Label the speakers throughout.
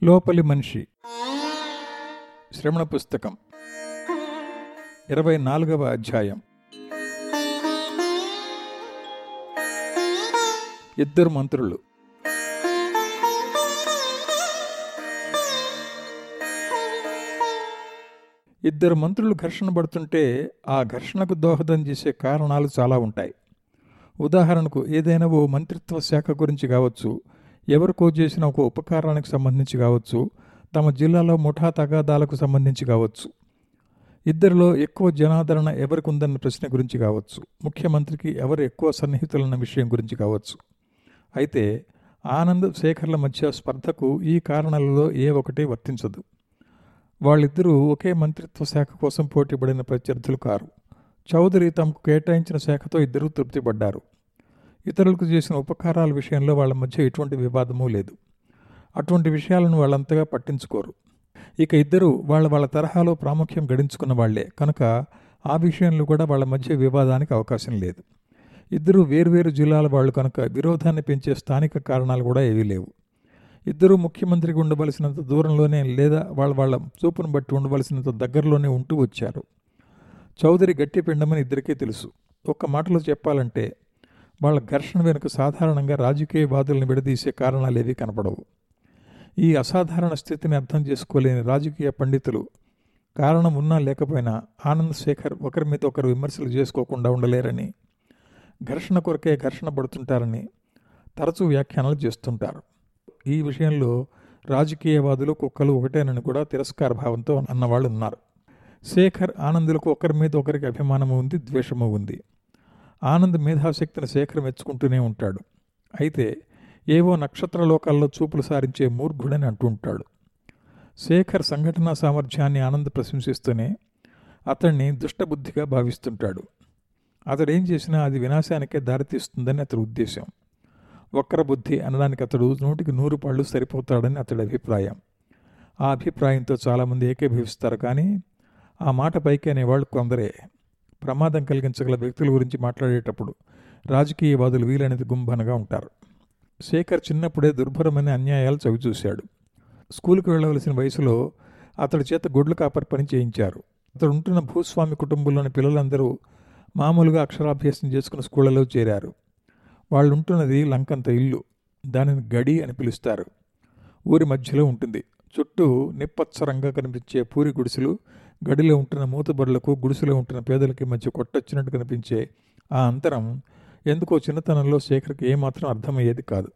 Speaker 1: లోపలి మనిషి శ్రవణ పుస్తకం ఇరవై నాలుగవ అధ్యాయం ఇద్దరు మంత్రులు ఇద్దరు మంత్రులు ఘర్షణ పడుతుంటే ఆ ఘర్షణకు దోహదం చేసే కారణాలు చాలా ఉంటాయి ఉదాహరణకు ఏదైనా ఓ మంత్రిత్వ శాఖ గురించి కావచ్చు ఎవరికో చేసిన ఒక ఉపకారానికి సంబంధించి కావచ్చు తమ జిల్లాలో ముఠా తగాదాలకు సంబంధించి కావచ్చు ఇద్దరిలో ఎక్కువ జనాదరణ ఎవరికి ఉందన్న ప్రశ్న గురించి కావచ్చు ముఖ్యమంత్రికి ఎవరు ఎక్కువ సన్నిహితులన్న విషయం గురించి కావచ్చు అయితే ఆనంద్ శేఖర్ల మధ్య స్పర్ధకు ఈ కారణాలలో ఏ ఒకటి వర్తించదు వాళ్ళిద్దరూ ఒకే మంత్రిత్వ శాఖ కోసం పోటీపడిన ప్రత్యర్థులు కారు చౌదరి తమకు కేటాయించిన శాఖతో ఇద్దరూ తృప్తిపడ్డారు ఇతరులకు చేసిన ఉపకారాల విషయంలో వాళ్ళ మధ్య ఎటువంటి వివాదమూ లేదు అటువంటి విషయాలను వాళ్ళంతగా పట్టించుకోరు ఇక ఇద్దరు వాళ్ళ వాళ్ళ తరహాలో ప్రాముఖ్యం గడించుకున్న వాళ్లే కనుక ఆ విషయంలో కూడా వాళ్ళ మధ్య వివాదానికి అవకాశం లేదు ఇద్దరు వేర్వేరు జిల్లాల వాళ్ళు కనుక విరోధాన్ని పెంచే స్థానిక కారణాలు కూడా ఏవీ లేవు ఇద్దరూ ముఖ్యమంత్రికి ఉండవలసినంత దూరంలోనే లేదా వాళ్ళ వాళ్ళ చూపును బట్టి ఉండవలసినంత దగ్గరలోనే ఉంటూ వచ్చారు చౌదరి గట్టి పిండమని ఇద్దరికీ తెలుసు ఒక్క మాటలో చెప్పాలంటే వాళ్ళ ఘర్షణ వెనుక సాధారణంగా రాజకీయవాదులను విడదీసే కారణాలేవీ కనపడవు ఈ అసాధారణ స్థితిని అర్థం చేసుకోలేని రాజకీయ పండితులు కారణం ఉన్నా లేకపోయినా ఆనంద్ శేఖర్ ఒకరి మీద ఒకరు విమర్శలు చేసుకోకుండా ఉండలేరని ఘర్షణ కొరకే ఘర్షణ పడుతుంటారని తరచూ వ్యాఖ్యానాలు చేస్తుంటారు ఈ విషయంలో రాజకీయవాదులు కుక్కలు ఒకటేనని కూడా తిరస్కార భావంతో అన్నవాళ్ళు ఉన్నారు శేఖర్ ఆనందులకు ఒకరి మీద ఒకరికి అభిమానము ఉంది ద్వేషము ఉంది ఆనంద్ మేధాశక్తిని శేఖర్ మెచ్చుకుంటూనే ఉంటాడు అయితే ఏవో నక్షత్ర లోకాల్లో చూపులు సారించే మూర్ఖుడని అంటుంటాడు శేఖర్ సంఘటనా సామర్థ్యాన్ని ఆనంద్ ప్రశంసిస్తూనే అతన్ని దుష్టబుద్ధిగా భావిస్తుంటాడు అతడు ఏం చేసినా అది వినాశానికే దారితీస్తుందని అతడి ఉద్దేశం వక్ర బుద్ధి అనడానికి అతడు నూటికి నూరు పళ్ళు సరిపోతాడని అతడి అభిప్రాయం ఆ అభిప్రాయంతో చాలామంది ఏకీభవిస్తారు కానీ ఆ మాట పైకి అనేవాళ్ళు కొందరే ప్రమాదం కలిగించగల వ్యక్తుల గురించి మాట్లాడేటప్పుడు రాజకీయవాదులు వీలైనది గుంభనగా ఉంటారు శేఖర్ చిన్నప్పుడే దుర్భరమైన అన్యాయాలు చవిచూశాడు స్కూల్కి వెళ్ళవలసిన వయసులో అతడి చేత గొడ్లు కాపరి పని చేయించారు అతడు ఉంటున్న భూస్వామి కుటుంబంలోని పిల్లలందరూ మామూలుగా అక్షరాభ్యాసం చేసుకున్న స్కూళ్ళలో చేరారు వాళ్ళు ఉంటున్నది లంకంత ఇల్లు దానిని గడి అని పిలుస్తారు ఊరి మధ్యలో ఉంటుంది చుట్టూ నిప్పత్సరంగా కనిపించే పూరి గుడిసెలు గడిలో ఉంటున్న మూతబరులకు గుడిసెలో ఉంటున్న పేదలకి మధ్య కొట్టొచ్చినట్టు కనిపించే ఆ అంతరం ఎందుకో చిన్నతనంలో శేఖర్కి ఏమాత్రం అర్థమయ్యేది కాదు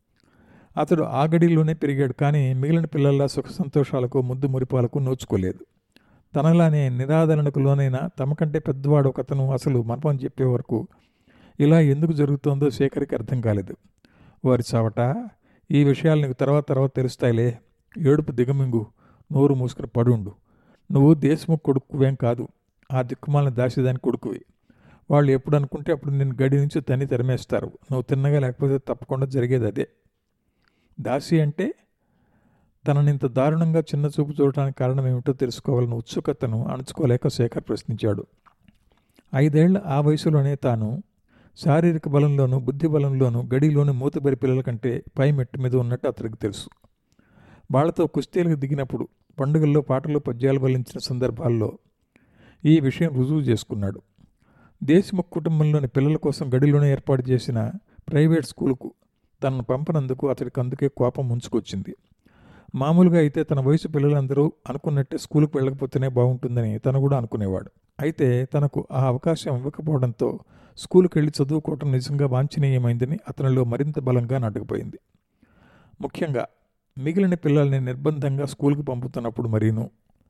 Speaker 1: అతడు ఆ గడిలోనే పెరిగాడు కానీ మిగిలిన పిల్లల్లా సుఖ సంతోషాలకు ముద్దు మురిపాలకు నోచుకోలేదు తనలానే నిరాదరణకు లోనైనా తమకంటే పెద్దవాడు ఒకతను అసలు మర్మం చెప్పే వరకు ఇలా ఎందుకు జరుగుతోందో శేఖర్కి అర్థం కాలేదు వారి చావట ఈ విషయాలు నీకు తర్వాత తర్వాత తెలుస్తాయిలే ఏడుపు దిగమింగు నోరు మూసుకుని పడుండు నువ్వు దేశముఖ్ కొడుకువేం కాదు ఆ దిక్కుమాలిన దాసిదాని కొడుకువి వాళ్ళు ఎప్పుడు అనుకుంటే అప్పుడు నేను గడి నుంచి తన్ని తరిమేస్తారు నువ్వు తిన్నగా లేకపోతే తప్పకుండా జరిగేది అదే దాసి అంటే తనని ఇంత దారుణంగా చిన్న చూపు చూడటానికి కారణం ఏమిటో తెలుసుకోవాలని ఉత్సుకతను అణుచుకోలేక శేఖర్ ప్రశ్నించాడు ఐదేళ్ల ఆ వయసులోనే తాను శారీరక బలంలోనూ బుద్ధి బలంలోనూ గడిలోని మూతబరి పిల్లల కంటే పై మెట్టు మీద ఉన్నట్టు అతనికి తెలుసు వాళ్లతో కుస్తీలకు దిగినప్పుడు పండుగల్లో పాటలు పద్యాలు వల్లించిన సందర్భాల్లో ఈ విషయం రుజువు చేసుకున్నాడు దేశముఖ్ కుటుంబంలోని పిల్లల కోసం గడిలోనే ఏర్పాటు చేసిన ప్రైవేట్ స్కూలుకు తనను పంపనందుకు అతడికి అందుకే కోపం ముంచుకొచ్చింది మామూలుగా అయితే తన వయసు పిల్లలందరూ అనుకున్నట్టే స్కూలుకు వెళ్ళకపోతేనే బాగుంటుందని తను కూడా అనుకునేవాడు అయితే తనకు ఆ అవకాశం ఇవ్వకపోవడంతో స్కూలుకి వెళ్ళి చదువుకోవటం నిజంగా వాంఛనీయమైందని అతనిలో మరింత బలంగా నాటుకుపోయింది ముఖ్యంగా మిగిలిన పిల్లల్ని నిర్బంధంగా స్కూల్కి పంపుతున్నప్పుడు మరీను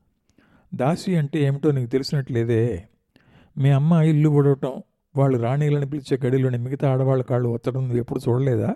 Speaker 1: దాసి అంటే ఏమిటో నీకు తెలిసినట్లేదే మీ అమ్మ ఇల్లు ఊడవటం వాళ్ళు రాణీలని పిలిచే గడిలోని మిగతా ఆడవాళ్ళ కాళ్ళు ఒత్తడం నువ్వు ఎప్పుడు చూడలేదా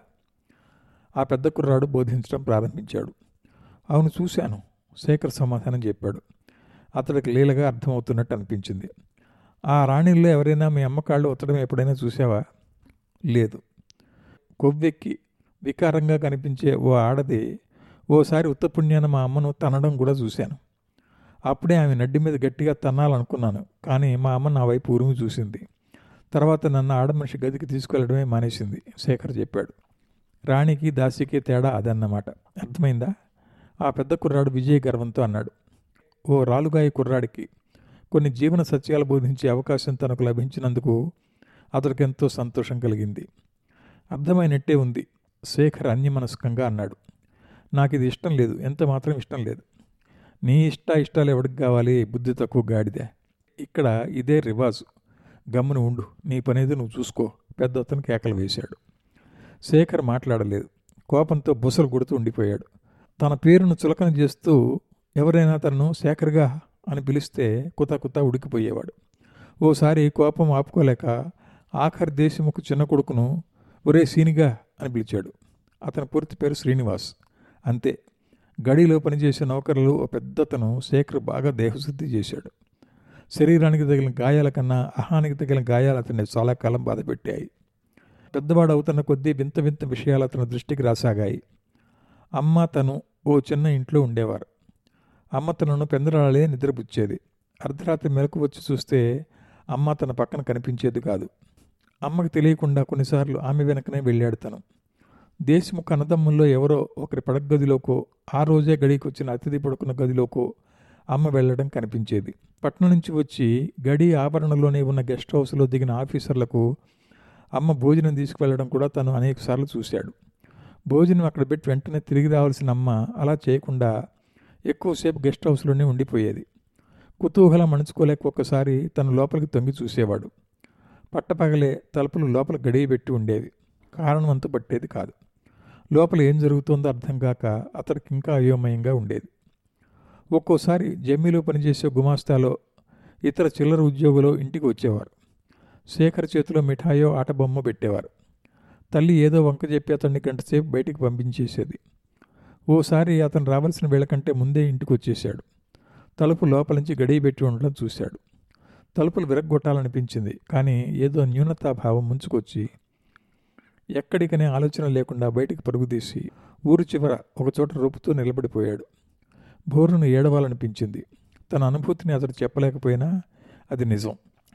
Speaker 1: ఆ పెద్ద కుర్రాడు బోధించడం ప్రారంభించాడు అవును చూశాను శేఖర్ సమాధానం చెప్పాడు అతడికి లీలగా అర్థమవుతున్నట్టు అనిపించింది ఆ రాణిల్లో ఎవరైనా మీ అమ్మ కాళ్ళు ఒత్తడం ఎప్పుడైనా చూసావా లేదు కొవ్వెక్కి వికారంగా కనిపించే ఓ ఆడది ఓసారి ఉత్తపుణ్యాన మా అమ్మను తనడం కూడా చూశాను అప్పుడే ఆమె నడ్డి మీద గట్టిగా తన్నాలనుకున్నాను కానీ మా అమ్మ నా వైపు ఉరుము చూసింది తర్వాత నన్ను ఆడమనిషి గదికి తీసుకెళ్లడమే మానేసింది శేఖర్ చెప్పాడు రాణికి దాసికి తేడా అదన్నమాట అర్థమైందా ఆ పెద్ద కుర్రాడు విజయ గర్వంతో అన్నాడు ఓ రాలుగాయ కుర్రాడికి కొన్ని జీవన సత్యాలు బోధించే అవకాశం తనకు లభించినందుకు అతడికి ఎంతో సంతోషం కలిగింది అర్థమైనట్టే ఉంది శేఖర్ అన్యమనస్కంగా అన్నాడు నాకు ఇది ఇష్టం లేదు ఎంత మాత్రం ఇష్టం లేదు నీ ఇష్ట ఇష్టాలు ఎవడికి కావాలి బుద్ధి తక్కువ గాడిదే ఇక్కడ ఇదే రివాజు గమ్మున ఉండు నీ పనేది నువ్వు చూసుకో పెద్ద అతను కేకలు వేశాడు శేఖర్ మాట్లాడలేదు కోపంతో బుసలు కొడుతూ ఉండిపోయాడు తన పేరును చులకన చేస్తూ ఎవరైనా తనను శేఖర్గా అని పిలిస్తే కుత కుత ఉడికిపోయేవాడు ఓసారి కోపం ఆపుకోలేక ఆఖరి దేశముకు చిన్న కొడుకును ఒరే సీనిగా అని పిలిచాడు అతని పూర్తి పేరు శ్రీనివాస్ అంతే గడిలో పనిచేసే నౌకరులు ఓ పెద్దతను శేఖర్ బాగా దేహశుద్ధి చేశాడు శరీరానికి తగిలిన గాయాల కన్నా అహానికి తగిలిన గాయాలు అతన్ని చాలా కాలం బాధపెట్టాయి పెద్దవాడు అవుతున్న కొద్దీ వింత వింత విషయాలు అతని దృష్టికి రాసాగాయి అమ్మ తను ఓ చిన్న ఇంట్లో ఉండేవారు అమ్మ తనను పెందరాళే నిద్రపుచ్చేది అర్ధరాత్రి మెలకు వచ్చి చూస్తే అమ్మ తన పక్కన కనిపించేది కాదు అమ్మకు తెలియకుండా కొన్నిసార్లు ఆమె వెనకనే వెళ్ళాడు తను దేశముఖ అన్నదమ్ముల్లో ఎవరో ఒకరి పడగదిలోకో ఆ రోజే గడికి వచ్చిన అతిథి పడుకున్న గదిలోకో అమ్మ వెళ్ళడం కనిపించేది పట్నం నుంచి వచ్చి గడి ఆవరణలోనే ఉన్న గెస్ట్ హౌస్లో దిగిన ఆఫీసర్లకు అమ్మ భోజనం తీసుకువెళ్ళడం కూడా తను అనేకసార్లు చూశాడు భోజనం అక్కడ పెట్టి వెంటనే తిరిగి రావాల్సిన అమ్మ అలా చేయకుండా ఎక్కువసేపు గెస్ట్ హౌస్లోనే ఉండిపోయేది కుతూహలం అణుచుకోలేక ఒక్కసారి తను లోపలికి తొంగి చూసేవాడు పట్టపగలే తలుపులు లోపల గడియ పెట్టి ఉండేవి కారణం అంతు పట్టేది కాదు లోపల ఏం జరుగుతుందో అర్థం కాక అతడికి ఇంకా అయోమయంగా ఉండేది ఒక్కోసారి జమ్మీలో పనిచేసే గుమాస్తాలో ఇతర చిల్లర ఉద్యోగులు ఇంటికి వచ్చేవారు శేఖర్ చేతిలో మిఠాయో ఆట బొమ్మ పెట్టేవారు తల్లి ఏదో వంక చెప్పి అతన్ని గంటసేపు బయటికి పంపించేసేది ఓసారి అతను రావాల్సిన వేళ కంటే ముందే ఇంటికి వచ్చేశాడు తలుపు లోపల నుంచి గడియ పెట్టి ఉండడం చూశాడు తలుపులు విరగ్గొట్టాలనిపించింది కానీ ఏదో న్యూనతాభావం ముంచుకొచ్చి ఎక్కడికనే ఆలోచన లేకుండా బయటికి పరుగుతీసి ఊరు చివర ఒకచోట రూపుతూ నిలబడిపోయాడు బోరును ఏడవాలనిపించింది తన అనుభూతిని అతడు చెప్పలేకపోయినా అది నిజం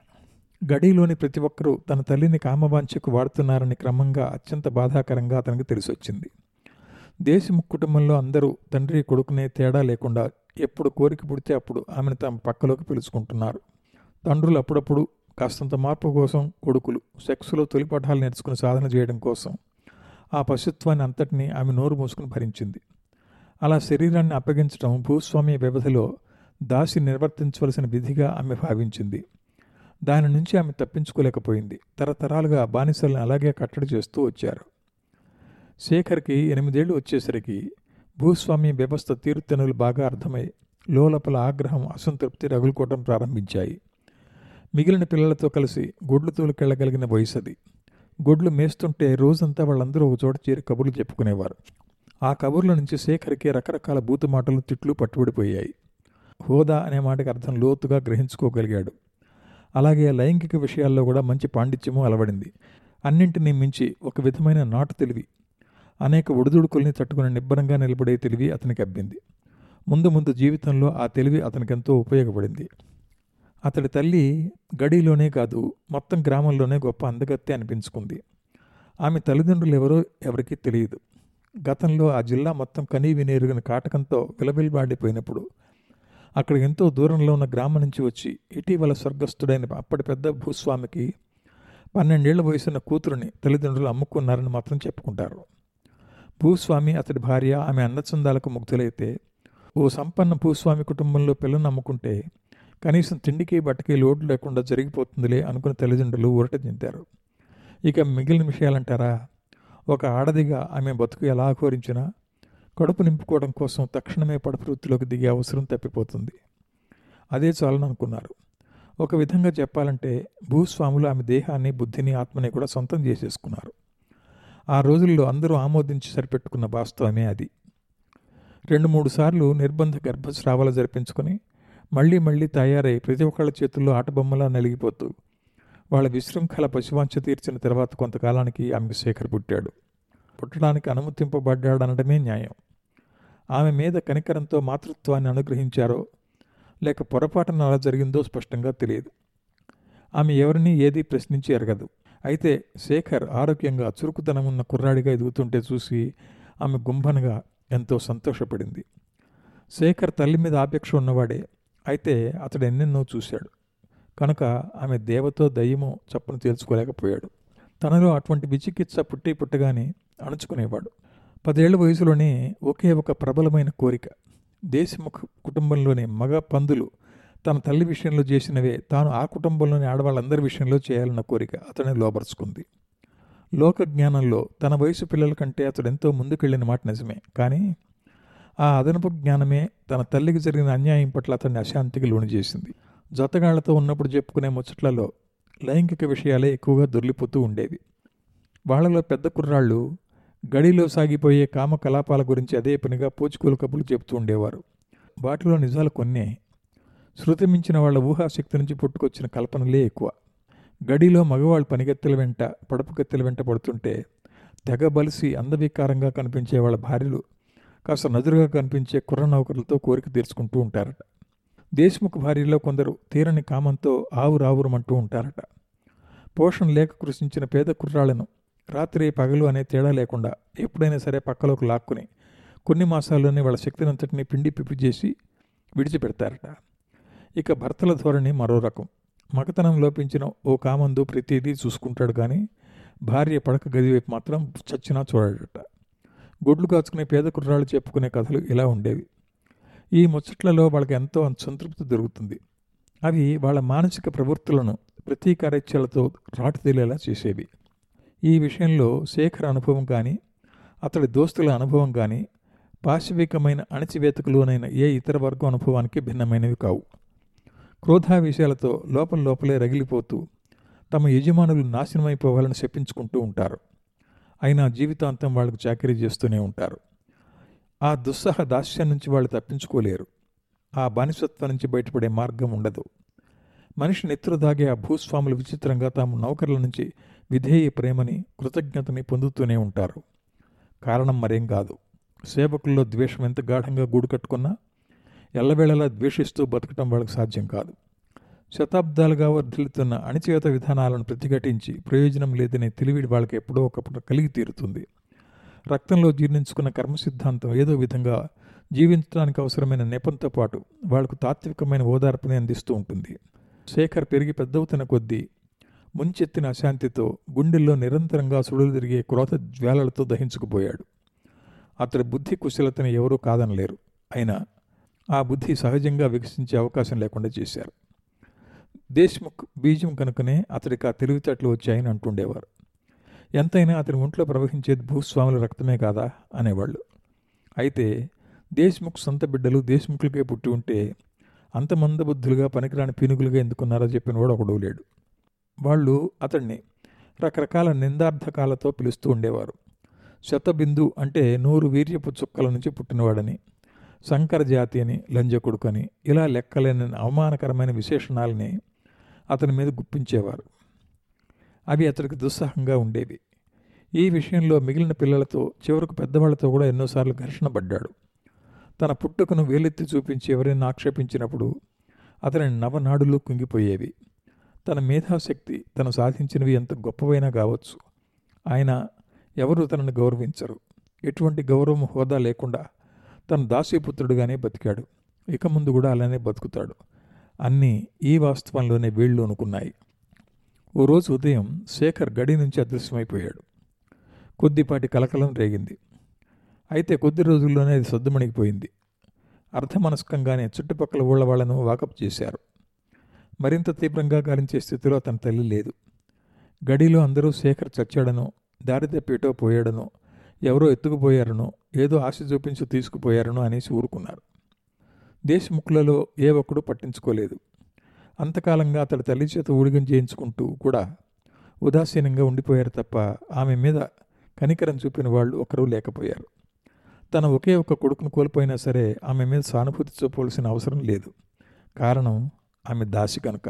Speaker 1: గడిలోని ప్రతి ఒక్కరూ తన తల్లిని కామవాంఛకు వాడుతున్నారని క్రమంగా అత్యంత బాధాకరంగా అతనికి తెలిసొచ్చింది దేశముఖ్ కుటుంబంలో అందరూ తండ్రి కొడుకునే తేడా లేకుండా ఎప్పుడు కోరిక పుడితే అప్పుడు ఆమెను తమ పక్కలోకి పిలుచుకుంటున్నారు తండ్రులు అప్పుడప్పుడు కాస్తంత మార్పు కోసం కొడుకులు సెక్స్లో తొలి పాఠాలు నేర్చుకుని సాధన చేయడం కోసం ఆ పశుత్వాన్ని అంతటినీ ఆమె నోరు మూసుకుని భరించింది అలా శరీరాన్ని అప్పగించడం భూస్వామ్య వ్యవధిలో దాసి నిర్వర్తించవలసిన విధిగా ఆమె భావించింది దాని నుంచి ఆమె తప్పించుకోలేకపోయింది తరతరాలుగా బానిసలను అలాగే కట్టడి చేస్తూ వచ్చారు శేఖర్కి ఎనిమిదేళ్లు వచ్చేసరికి భూస్వామ్య వ్యవస్థ తీరుతెన్నులు బాగా అర్థమై లోపల ఆగ్రహం అసంతృప్తి రగులుకోవడం ప్రారంభించాయి మిగిలిన పిల్లలతో కలిసి గొడ్లు తోలుకెళ్ళగలిగిన వయసు అది గొడ్లు మేస్తుంటే రోజంతా వాళ్ళందరూ ఒక చోట చేరి కబుర్లు చెప్పుకునేవారు ఆ కబుర్ల నుంచి శేఖర్కి రకరకాల బూతు మాటలు తిట్లు పట్టుబడిపోయాయి హోదా అనే మాటకి అర్థం లోతుగా గ్రహించుకోగలిగాడు అలాగే లైంగిక విషయాల్లో కూడా మంచి పాండిత్యము అలవడింది అన్నింటినీ మించి ఒక విధమైన నాటు తెలివి అనేక ఒడిదుడుకుల్ని తట్టుకుని నిబ్బరంగా నిలబడే తెలివి అతనికి అబ్బింది ముందు ముందు జీవితంలో ఆ తెలివి అతనికెంతో ఉపయోగపడింది అతడి తల్లి గడిలోనే కాదు మొత్తం గ్రామంలోనే గొప్ప అందగత్తె అనిపించుకుంది ఆమె తల్లిదండ్రులు ఎవరో ఎవరికీ తెలియదు గతంలో ఆ జిల్లా మొత్తం కనీ వినేరుగిన కాటకంతో విలవిల్లాడిపోయినప్పుడు అక్కడ ఎంతో దూరంలో ఉన్న గ్రామం నుంచి వచ్చి ఇటీవల స్వర్గస్థుడైన అప్పటి పెద్ద భూస్వామికి పన్నెండేళ్ల వయసున్న కూతురుని తల్లిదండ్రులు అమ్ముకున్నారని మాత్రం చెప్పుకుంటారు భూస్వామి అతడి భార్య ఆమె అన్నచందాలకు ముగ్ధులైతే ఓ సంపన్న భూస్వామి కుటుంబంలో పిల్లను అమ్ముకుంటే కనీసం తిండికి బట్టకి లోటు లేకుండా జరిగిపోతుందిలే అనుకున్న తల్లిదండ్రులు ఊరట చెందారు ఇక మిగిలిన విషయాలంటారా ఒక ఆడదిగా ఆమె బతుకు ఎలా ఆహోరించినా కడుపు నింపుకోవడం కోసం తక్షణమే పడపు వృత్తిలోకి దిగే అవసరం తప్పిపోతుంది అదే చాలని అనుకున్నారు ఒక విధంగా చెప్పాలంటే భూస్వాములు ఆమె దేహాన్ని బుద్ధిని ఆత్మని కూడా సొంతం చేసేసుకున్నారు ఆ రోజుల్లో అందరూ ఆమోదించి సరిపెట్టుకున్న వాస్తవమే అది రెండు మూడు సార్లు నిర్బంధ గర్భస్రావాలు జరిపించుకొని మళ్ళీ మళ్ళీ తయారై ప్రతి ఒక్కళ్ళ చేతుల్లో ఆటబొమ్మలా నలిగిపోతూ వాళ్ళ విశృంఖల పశువాంఛ తీర్చిన తర్వాత కొంతకాలానికి ఆమెకు శేఖర్ పుట్టాడు పుట్టడానికి అనుమతింపబడ్డాడనడమే న్యాయం ఆమె మీద కనికరంతో మాతృత్వాన్ని అనుగ్రహించారో లేక పొరపాటున అలా జరిగిందో స్పష్టంగా తెలియదు ఆమె ఎవరిని ఏదీ ప్రశ్నించి ఎరగదు అయితే శేఖర్ ఆరోగ్యంగా చురుకుతనం ఉన్న కుర్రాడిగా ఎదుగుతుంటే చూసి ఆమె గుంభనగా ఎంతో సంతోషపడింది శేఖర్ తల్లి మీద ఆపేక్ష ఉన్నవాడే అయితే అతడు ఎన్నెన్నో చూశాడు కనుక ఆమె దేవతో దయ్యమో చప్పును తేల్చుకోలేకపోయాడు తనలో అటువంటి విచికిత్స పుట్టి పుట్టగానే అణుచుకునేవాడు పదేళ్ల వయసులోనే ఒకే ఒక ప్రబలమైన కోరిక దేశముఖ కుటుంబంలోని మగ పందులు తన తల్లి విషయంలో చేసినవే తాను ఆ కుటుంబంలోని ఆడవాళ్ళందరి విషయంలో చేయాలన్న కోరిక అతన్ని లోపరుచుకుంది లోక జ్ఞానంలో తన వయసు పిల్లల కంటే అతడు ఎంతో ముందుకెళ్ళిన మాట నిజమే కానీ ఆ అదనపు జ్ఞానమే తన తల్లికి జరిగిన అన్యాయం పట్ల అతన్ని అశాంతికి లోను చేసింది జతగాళ్లతో ఉన్నప్పుడు చెప్పుకునే ముచ్చట్లలో లైంగిక విషయాలే ఎక్కువగా దొర్లిపోతూ ఉండేవి వాళ్లలో పెద్ద కుర్రాళ్ళు గడిలో సాగిపోయే కామకలాపాల గురించి అదే పనిగా పోచుకోలు కబులు చెబుతూ ఉండేవారు వాటిలో నిజాలు కొన్నే శృతి మించిన వాళ్ళ ఊహాశక్తి నుంచి పుట్టుకొచ్చిన కల్పనలే ఎక్కువ గడిలో మగవాళ్ళు పనిగత్తెల వెంట పడుపు కత్తెల వెంట పడుతుంటే తెగ బలిసి అందవికారంగా కనిపించే వాళ్ళ భార్యలు కాస్త నదురుగా కనిపించే కుర్ర నౌకరులతో కోరిక తీర్చుకుంటూ ఉంటారట దేశముఖ భార్యలో కొందరు తీరని కామంతో ఆవు రావురమంటూ ఉంటారట పోషణ లేక కృషించిన పేద కుర్రాళ్లను రాత్రి పగలు అనే తేడా లేకుండా ఎప్పుడైనా సరే పక్కలోకి లాక్కుని కొన్ని మాసాల్లోనే వాళ్ళ శక్తినంతటిని పిండి పిప్పి చేసి విడిచిపెడతారట ఇక భర్తల ధోరణి మరో రకం మగతనం లోపించిన ఓ కామందు ప్రతిదీ చూసుకుంటాడు కానీ భార్య పడక గది వైపు మాత్రం చచ్చినా చూడాడట గుడ్లు కాచుకునే పేద కుర్రాళ్ళు చెప్పుకునే కథలు ఇలా ఉండేవి ఈ ముచ్చట్లలో వాళ్ళకి ఎంతో సంతృప్తి దొరుకుతుంది అవి వాళ్ళ మానసిక ప్రవృత్తులను ప్రతీకారేచ్ఛలతో రాటుతేలేలా చేసేవి ఈ విషయంలో శేఖర్ అనుభవం కానీ అతడి దోస్తుల అనుభవం కానీ పాశవికమైన అణచివేతకు లోనైన ఏ ఇతర వర్గం అనుభవానికి భిన్నమైనవి కావు క్రోధావేశాలతో లోపల లోపలే రగిలిపోతూ తమ యజమానులు నాశనమైపోవాలని శపించుకుంటూ ఉంటారు అయినా జీవితాంతం వాళ్ళకు చాకరీ చేస్తూనే ఉంటారు ఆ దుస్సహ దాస్యం నుంచి వాళ్ళు తప్పించుకోలేరు ఆ బానిసత్వం నుంచి బయటపడే మార్గం ఉండదు మనిషి నెత్తురు దాగే ఆ భూస్వాములు విచిత్రంగా తాము నౌకర్ల నుంచి విధేయ ప్రేమని కృతజ్ఞతని పొందుతూనే ఉంటారు కారణం మరేం కాదు సేవకుల్లో ద్వేషం ఎంత గాఢంగా గూడు కట్టుకున్నా ఎల్లవేళలా ద్వేషిస్తూ బతకటం వాళ్ళకి సాధ్యం కాదు శతాబ్దాలుగా వర్ధిల్లుతున్న అణిచేత విధానాలను ప్రతిఘటించి ప్రయోజనం లేదనే తెలివిడి వాళ్ళకి ఎప్పుడో ఒకప్పుడు కలిగి తీరుతుంది రక్తంలో జీర్ణించుకున్న కర్మ సిద్ధాంతం ఏదో విధంగా జీవించడానికి అవసరమైన నెపంతో పాటు వాళ్లకు తాత్వికమైన ఓదార్పుని అందిస్తూ ఉంటుంది శేఖర్ పెరిగి పెద్దవుతున్న కొద్దీ ముంచెత్తిన అశాంతితో గుండెల్లో నిరంతరంగా సుడులు తిరిగే క్రోధ జ్వాలలతో దహించుకుపోయాడు అతడి బుద్ధి కుశలతని ఎవరూ కాదనలేరు అయినా ఆ బుద్ధి సహజంగా వికసించే అవకాశం లేకుండా చేశారు దేశ్ముఖ్ బీజం కనుకనే అతడికి ఆ తెలివితేటలు వచ్చాయని అంటుండేవారు ఎంతైనా అతని ఒంట్లో ప్రవహించేది భూస్వాముల రక్తమే కాదా అనేవాళ్ళు అయితే దేశ్ముఖ్ సొంత బిడ్డలు దేశ్ముఖులకే పుట్టి ఉంటే అంత మందబుద్ధులుగా పనికిరాని పీనుగులుగా ఎందుకున్నారో చెప్పినవాడు ఒకడు లేడు వాళ్ళు అతన్ని రకరకాల నిందార్థకాలతో పిలుస్తూ ఉండేవారు శతబిందు అంటే నూరు వీర్యపు చుక్కల నుంచి పుట్టినవాడని శంకర జాతి అని లంజకుడుకని ఇలా లెక్కలేని అవమానకరమైన విశేషణాలని అతని మీద గుప్పించేవారు అవి అతడికి దుస్సాహంగా ఉండేవి ఈ విషయంలో మిగిలిన పిల్లలతో చివరకు పెద్దవాళ్లతో కూడా ఎన్నోసార్లు ఘర్షణ పడ్డాడు తన పుట్టుకను వేలెత్తి చూపించి ఎవరైనా ఆక్షేపించినప్పుడు అతని నవనాడులు కుంగిపోయేవి తన మేధాశక్తి తను సాధించినవి ఎంత గొప్పవైనా కావచ్చు ఆయన ఎవరు తనను గౌరవించరు ఎటువంటి గౌరవం హోదా లేకుండా తను దాసీపుత్రుడుగానే బతికాడు ఇక ముందు కూడా అలానే బతుకుతాడు అన్నీ ఈ వాస్తవంలోనే వీళ్ళు అనుకున్నాయి ఓ రోజు ఉదయం శేఖర్ గడి నుంచి అదృశ్యమైపోయాడు కొద్దిపాటి కలకలం రేగింది అయితే కొద్ది రోజుల్లోనే అది సద్దుమణిగిపోయింది అర్ధమనస్కంగానే చుట్టుపక్కల ఊళ్ళ వాళ్లను వాకప్ చేశారు మరింత తీవ్రంగా గాలించే స్థితిలో తన తల్లి లేదు గడిలో అందరూ శేఖర్ చచ్చాడనో దారి తప్పేటో పోయాడనో ఎవరో ఎత్తుకుపోయారనో ఏదో ఆశ చూపించి తీసుకుపోయారనో అనేసి ఊరుకున్నారు దేశముఖులలో ఏ ఒక్కడూ పట్టించుకోలేదు అంతకాలంగా అతడి తల్లి చేత ఊడిగం చేయించుకుంటూ కూడా ఉదాసీనంగా ఉండిపోయారు తప్ప ఆమె మీద కనికరం చూపిన వాళ్ళు ఒకరూ లేకపోయారు తన ఒకే ఒక్క కొడుకును కోల్పోయినా సరే ఆమె మీద సానుభూతి చూపవలసిన అవసరం లేదు కారణం ఆమె దాసి కనుక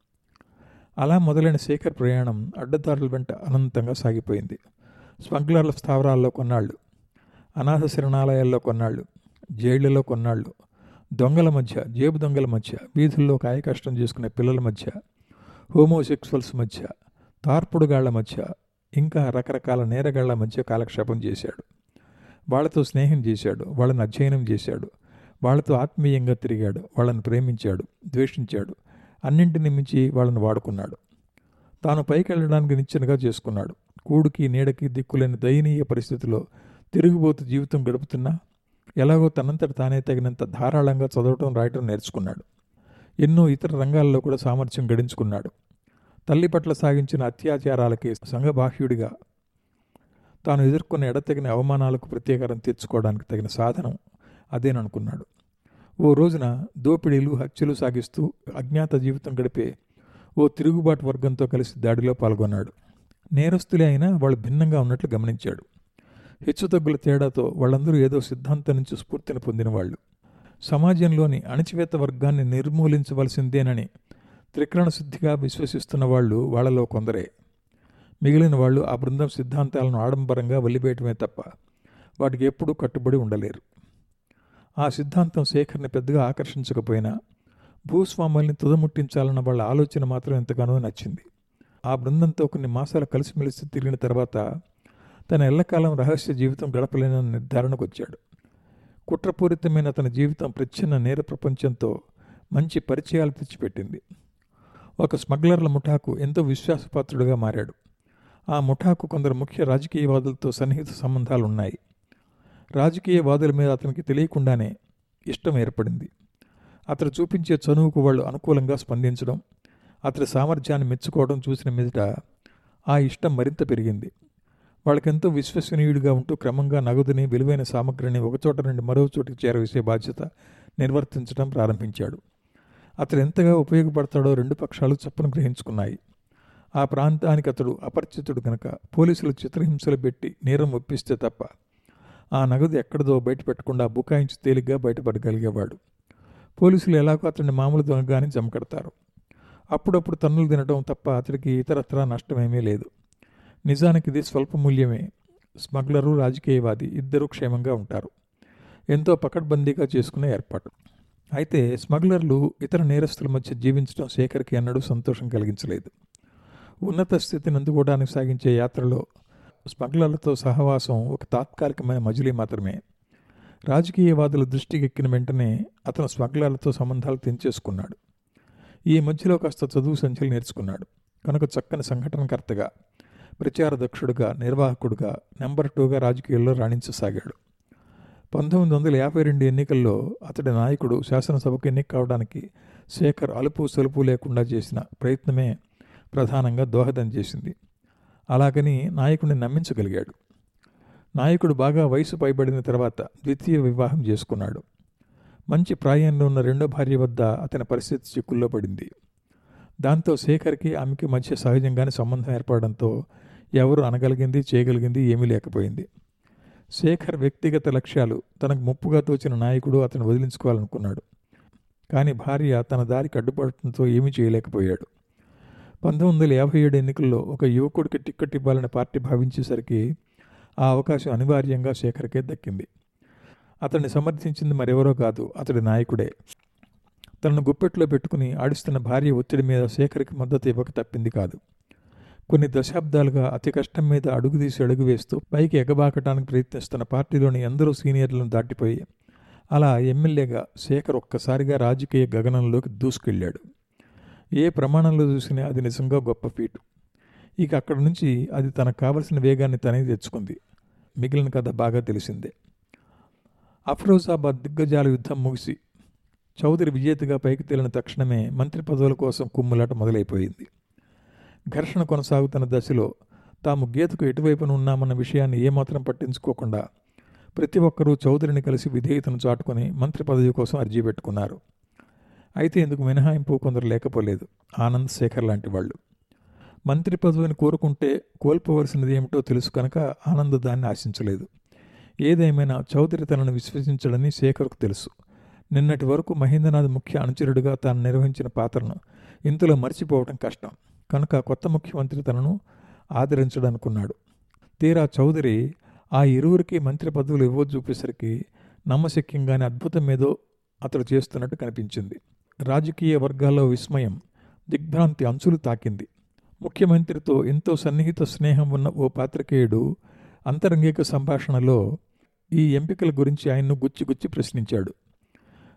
Speaker 1: అలా మొదలైన శేఖర్ ప్రయాణం అడ్డదారుల వెంట అనంతంగా సాగిపోయింది స్మగ్లర్ల స్థావరాల్లో కొన్నాళ్ళు అనాథ శరణాలయాల్లో కొన్నాళ్ళు జైళ్లలో కొన్నాళ్ళు దొంగల మధ్య జేబు దొంగల మధ్య వీధుల్లో కాయకష్టం చేసుకునే పిల్లల మధ్య హోమోసెక్సువల్స్ మధ్య తార్పుడుగాళ్ల మధ్య ఇంకా రకరకాల నేరగాళ్ల మధ్య కాలక్షేపం చేశాడు వాళ్ళతో స్నేహం చేశాడు వాళ్ళని అధ్యయనం చేశాడు వాళ్ళతో ఆత్మీయంగా తిరిగాడు వాళ్ళని ప్రేమించాడు ద్వేషించాడు అన్నింటిని మించి వాళ్ళని వాడుకున్నాడు తాను పైకి వెళ్ళడానికి నిచ్చెనగా చేసుకున్నాడు కూడుకి నీడకి దిక్కులేని దయనీయ పరిస్థితిలో తిరుగుబోతు జీవితం గడుపుతున్నా ఎలాగో తనంతట తానే తగినంత ధారాళంగా చదవటం రాయటం నేర్చుకున్నాడు ఎన్నో ఇతర రంగాల్లో కూడా సామర్థ్యం గడించుకున్నాడు తల్లి పట్ల సాగించిన అత్యాచారాలకి సంఘబాహ్యుడిగా తాను ఎదుర్కొన్న ఎడతగిన అవమానాలకు ప్రత్యేకారం తీర్చుకోవడానికి తగిన సాధనం అదేననుకున్నాడు ఓ రోజున దోపిడీలు హత్యలు సాగిస్తూ అజ్ఞాత జీవితం గడిపే ఓ తిరుగుబాటు వర్గంతో కలిసి దాడిలో పాల్గొన్నాడు నేరస్తులే అయినా వాళ్ళు భిన్నంగా ఉన్నట్లు గమనించాడు హెచ్చుతగ్గుల తేడాతో వాళ్ళందరూ ఏదో సిద్ధాంతం నుంచి స్ఫూర్తిని పొందిన వాళ్ళు సమాజంలోని అణచివేత వర్గాన్ని నిర్మూలించవలసిందేనని త్రికరణ శుద్ధిగా విశ్వసిస్తున్న వాళ్ళు వాళ్ళలో కొందరే మిగిలిన వాళ్ళు ఆ బృందం సిద్ధాంతాలను ఆడంబరంగా వల్లివేయటమే తప్ప వాటికి ఎప్పుడూ కట్టుబడి ఉండలేరు ఆ సిద్ధాంతం శేఖర్ని పెద్దగా ఆకర్షించకపోయినా భూస్వాముల్ని తుదముట్టించాలన్న వాళ్ళ ఆలోచన మాత్రం ఎంతగానో నచ్చింది ఆ బృందంతో కొన్ని మాసాలు కలిసిమెలిసి తిరిగిన తర్వాత తన ఎల్లకాలం రహస్య జీవితం గడపలేనన్న నిర్ధారణకు వచ్చాడు కుట్రపూరితమైన తన జీవితం ప్రచ్ఛన్న నేర ప్రపంచంతో మంచి పరిచయాలు తెచ్చిపెట్టింది ఒక స్మగ్లర్ల ముఠాకు ఎంతో విశ్వాసపాత్రుడుగా మారాడు ఆ ముఠాకు కొందరు ముఖ్య రాజకీయవాదులతో సన్నిహిత సంబంధాలు ఉన్నాయి రాజకీయవాదుల మీద అతనికి తెలియకుండానే ఇష్టం ఏర్పడింది అతడు చూపించే చనువుకు వాళ్ళు అనుకూలంగా స్పందించడం అతడి సామర్థ్యాన్ని మెచ్చుకోవడం చూసిన మీదట ఆ ఇష్టం మరింత పెరిగింది వాళ్ళకెంతో విశ్వసనీయుడిగా ఉంటూ క్రమంగా నగదుని విలువైన సామగ్రిని ఒకచోట నుండి మరో చోటికి చేరవేసే బాధ్యత నిర్వర్తించడం ప్రారంభించాడు అతడు ఎంతగా ఉపయోగపడతాడో రెండు పక్షాలు చప్పున గ్రహించుకున్నాయి ఆ ప్రాంతానికి అతడు అపరిచితుడు గనక పోలీసులు చిత్రహింసలు పెట్టి నేరం ఒప్పిస్తే తప్ప ఆ నగదు ఎక్కడదో బయట పెట్టకుండా బుకాయించి తేలిగ్గా బయటపడగలిగేవాడు పోలీసులు ఎలాగో అతన్ని మామూలు దొంగగానే జమకడతారు అప్పుడప్పుడు తన్నులు తినడం తప్ప అతడికి ఇతరత్రా నష్టమేమీ లేదు నిజానికి ఇది స్వల్ప మూల్యమే స్మగ్లరు రాజకీయవాది ఇద్దరూ క్షేమంగా ఉంటారు ఎంతో పకడ్బందీగా చేసుకునే ఏర్పాటు అయితే స్మగ్లర్లు ఇతర నేరస్తుల మధ్య జీవించడం శేఖర్కి అన్నడూ సంతోషం కలిగించలేదు ఉన్నత స్థితిని అందుకోవడానికి సాగించే యాత్రలో స్మగ్లర్లతో సహవాసం ఒక తాత్కాలికమైన మజిలీ మాత్రమే రాజకీయవాదుల దృష్టికి ఎక్కిన వెంటనే అతను స్మగ్లర్లతో సంబంధాలు తెంచేసుకున్నాడు ఈ మధ్యలో కాస్త చదువు సంఖ్యలు నేర్చుకున్నాడు కనుక చక్కని సంఘటనకర్తగా ప్రచార దక్షుడుగా నిర్వాహకుడుగా నెంబర్ టూగా రాజకీయాల్లో రాణించసాగాడు పంతొమ్మిది వందల యాభై రెండు ఎన్నికల్లో అతడి నాయకుడు శాసనసభకు ఎన్నిక కావడానికి శేఖర్ అలుపు సలుపు లేకుండా చేసిన ప్రయత్నమే ప్రధానంగా దోహదం చేసింది అలాగని నాయకుడిని నమ్మించగలిగాడు నాయకుడు బాగా వయసు పైబడిన తర్వాత ద్వితీయ వివాహం చేసుకున్నాడు మంచి ప్రాయంలో ఉన్న రెండో భార్య వద్ద అతని పరిస్థితి చిక్కుల్లో పడింది దాంతో శేఖర్కి ఆమెకి మధ్య సహజంగానే సంబంధం ఏర్పడడంతో ఎవరు అనగలిగింది చేయగలిగింది ఏమీ లేకపోయింది శేఖర్ వ్యక్తిగత లక్ష్యాలు తనకు ముప్పుగా తోచిన నాయకుడు అతను వదిలించుకోవాలనుకున్నాడు కానీ భార్య తన దారికి అడ్డుపడటంతో ఏమీ చేయలేకపోయాడు పంతొమ్మిది వందల యాభై ఏడు ఎన్నికల్లో ఒక యువకుడికి టిక్కెట్ ఇవ్వాలని పార్టీ భావించేసరికి ఆ అవకాశం అనివార్యంగా శేఖర్కే దక్కింది అతన్ని సమర్థించింది మరెవరో కాదు అతడి నాయకుడే తనను గుప్పెట్లో పెట్టుకుని ఆడిస్తున్న భార్య ఒత్తిడి మీద శేఖర్కి మద్దతు ఇవ్వక తప్పింది కాదు కొన్ని దశాబ్దాలుగా అతి కష్టం మీద అడుగు తీసి అడుగు వేస్తూ పైకి ఎగబాకటానికి ప్రయత్నిస్తున్న పార్టీలోని ఎందరో సీనియర్లను దాటిపోయి అలా ఎమ్మెల్యేగా శేఖర్ ఒక్కసారిగా రాజకీయ గగనంలోకి దూసుకెళ్ళాడు ఏ ప్రమాణంలో చూసినా అది నిజంగా గొప్ప ఫీటు ఇక అక్కడి నుంచి అది తనకు కావలసిన వేగాన్ని తనే తెచ్చుకుంది మిగిలిన కథ బాగా తెలిసిందే అఫ్రోజాబాద్ దిగ్గజాల యుద్ధం ముగిసి చౌదరి విజేతగా పైకి తేలిన తక్షణమే మంత్రి పదవుల కోసం కుమ్ములాట మొదలైపోయింది ఘర్షణ కొనసాగుతున్న దశలో తాము గీతకు ఎటువైపున ఉన్నామన్న విషయాన్ని ఏమాత్రం పట్టించుకోకుండా ప్రతి ఒక్కరూ చౌదరిని కలిసి విధేయతను చాటుకొని మంత్రి పదవి కోసం అర్జీ పెట్టుకున్నారు అయితే ఇందుకు మినహాయింపు కొందరు లేకపోలేదు ఆనంద్ శేఖర్ లాంటి వాళ్ళు మంత్రి పదవిని కోరుకుంటే కోల్పోవలసినది ఏమిటో తెలుసు కనుక ఆనంద్ దాన్ని ఆశించలేదు ఏదేమైనా చౌదరి తనను విశ్వసించడని శేఖర్కు తెలుసు నిన్నటి వరకు మహేంద్రనాథ్ ముఖ్య అనుచరుడిగా తాను నిర్వహించిన పాత్రను ఇంతలో మర్చిపోవడం కష్టం కనుక కొత్త ముఖ్యమంత్రి తనను ఆదరించడనుకున్నాడు తీరా చౌదరి ఆ ఇరువురికి మంత్రి పదవులు ఇవ్వ చూపేసరికి నమ్మశక్యంగానే అద్భుతం ఏదో అతడు చేస్తున్నట్టు కనిపించింది రాజకీయ వర్గాల్లో విస్మయం దిగ్భ్రాంతి అంచులు తాకింది ముఖ్యమంత్రితో ఎంతో సన్నిహిత స్నేహం ఉన్న ఓ పాత్రికేయుడు అంతరంగిక సంభాషణలో ఈ ఎంపికల గురించి ఆయన్ను గుచ్చి గుచ్చి ప్రశ్నించాడు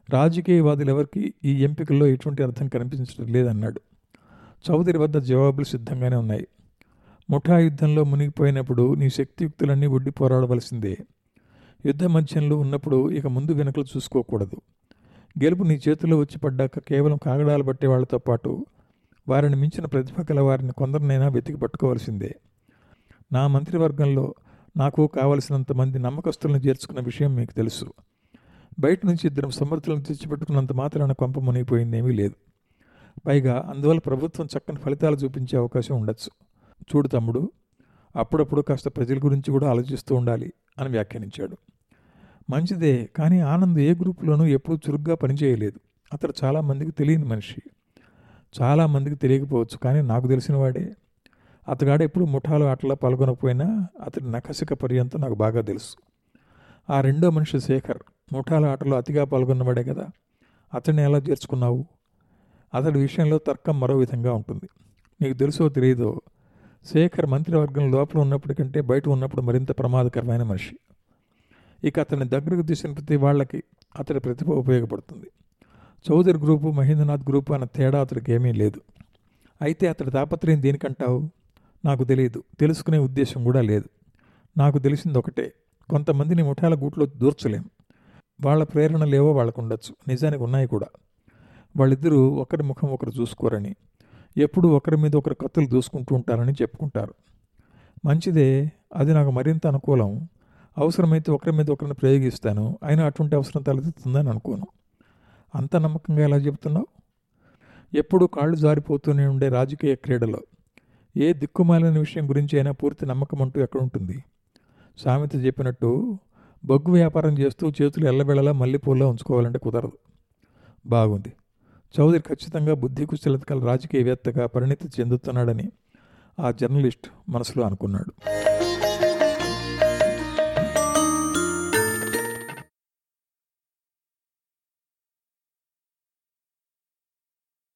Speaker 1: రాజకీయవాదులు ఎవరికి ఈ ఎంపికల్లో ఎటువంటి అర్థం కనిపించడం లేదన్నాడు చౌదరి వద్ద జవాబులు సిద్ధంగానే ఉన్నాయి ముఠా యుద్ధంలో మునిగిపోయినప్పుడు నీ శక్తియుక్తులన్నీ ఒడ్డి పోరాడవలసిందే యుద్ధ మధ్యంలో ఉన్నప్పుడు ఇక ముందు వెనుకలు చూసుకోకూడదు గెలుపు నీ చేతిలో వచ్చి పడ్డాక కేవలం కాగడాలు పట్టే వాళ్లతో పాటు వారిని మించిన ప్రతిభ గల వారిని కొందరినైనా వెతికి పట్టుకోవాల్సిందే నా మంత్రివర్గంలో నాకు కావలసినంత మంది నమ్మకస్తులను చేర్చుకున్న విషయం మీకు తెలుసు బయట నుంచి ఇద్దరు సమర్థులను తెచ్చిపెట్టుకున్నంత మాత్రాన కొంప మునిగిపోయిందేమీ లేదు పైగా అందువల్ల ప్రభుత్వం చక్కని ఫలితాలు చూపించే అవకాశం ఉండొచ్చు చూడు తమ్ముడు అప్పుడప్పుడు కాస్త ప్రజల గురించి కూడా ఆలోచిస్తూ ఉండాలి అని వ్యాఖ్యానించాడు మంచిదే కానీ ఆనంద్ ఏ గ్రూపులోనూ ఎప్పుడూ చురుగ్గా పనిచేయలేదు అతడు చాలామందికి తెలియని మనిషి చాలామందికి తెలియకపోవచ్చు కానీ నాకు తెలిసిన వాడే అతగాడు ఎప్పుడు ముఠాలు ఆటలో పాల్గొనకపోయినా అతడి నకసిక పర్యంతం నాకు బాగా తెలుసు ఆ రెండో మనిషి శేఖర్ ముఠాల ఆటలో అతిగా పాల్గొన్నవాడే కదా అతన్ని ఎలా చేర్చుకున్నావు అతడి విషయంలో తర్కం మరో విధంగా ఉంటుంది నీకు తెలుసో తెలియదో శేఖర్ మంత్రివర్గం లోపల ఉన్నప్పటికంటే బయట ఉన్నప్పుడు మరింత ప్రమాదకరమైన మనిషి ఇక అతని దగ్గరకు తీసిన ప్రతి వాళ్ళకి అతడి ప్రతిభ ఉపయోగపడుతుంది చౌదరి గ్రూపు మహేంద్రనాథ్ గ్రూపు అన్న తేడా అతడికి ఏమీ లేదు అయితే అతడి తాపత్రయం దేనికంటావు నాకు తెలియదు తెలుసుకునే ఉద్దేశం కూడా లేదు నాకు తెలిసింది ఒకటే కొంతమందిని ముఠాల గూట్లో దూర్చలేం వాళ్ళ ప్రేరణలేవో వాళ్ళకు ఉండొచ్చు నిజానికి ఉన్నాయి కూడా వాళ్ళిద్దరూ ఒకరి ముఖం ఒకరు చూసుకోరని ఎప్పుడు ఒకరి మీద ఒకరు కత్తులు దూసుకుంటూ ఉంటారని చెప్పుకుంటారు మంచిదే అది నాకు మరింత అనుకూలం అవసరమైతే ఒకరి మీద ఒకరిని ప్రయోగిస్తాను అయినా అటువంటి అవసరం తలెత్తుతుందని అనుకోను అంత నమ్మకంగా ఎలా చెబుతున్నావు ఎప్పుడూ కాళ్ళు జారిపోతూనే ఉండే రాజకీయ క్రీడలో ఏ దిక్కుమాలిన విషయం గురించి అయినా పూర్తి నమ్మకం అంటూ ఎక్కడుంటుంది సామెత చెప్పినట్టు బొగ్గు వ్యాపారం చేస్తూ చేతులు ఎల్లబెళ్ళలా మల్లెపూల్లో ఉంచుకోవాలంటే కుదరదు బాగుంది చౌదరి ఖచ్చితంగా బుద్ధి కుశలతకల రాజకీయవేత్తగా పరిణితి చెందుతున్నాడని ఆ జర్నలిస్ట్ మనసులో అనుకున్నాడు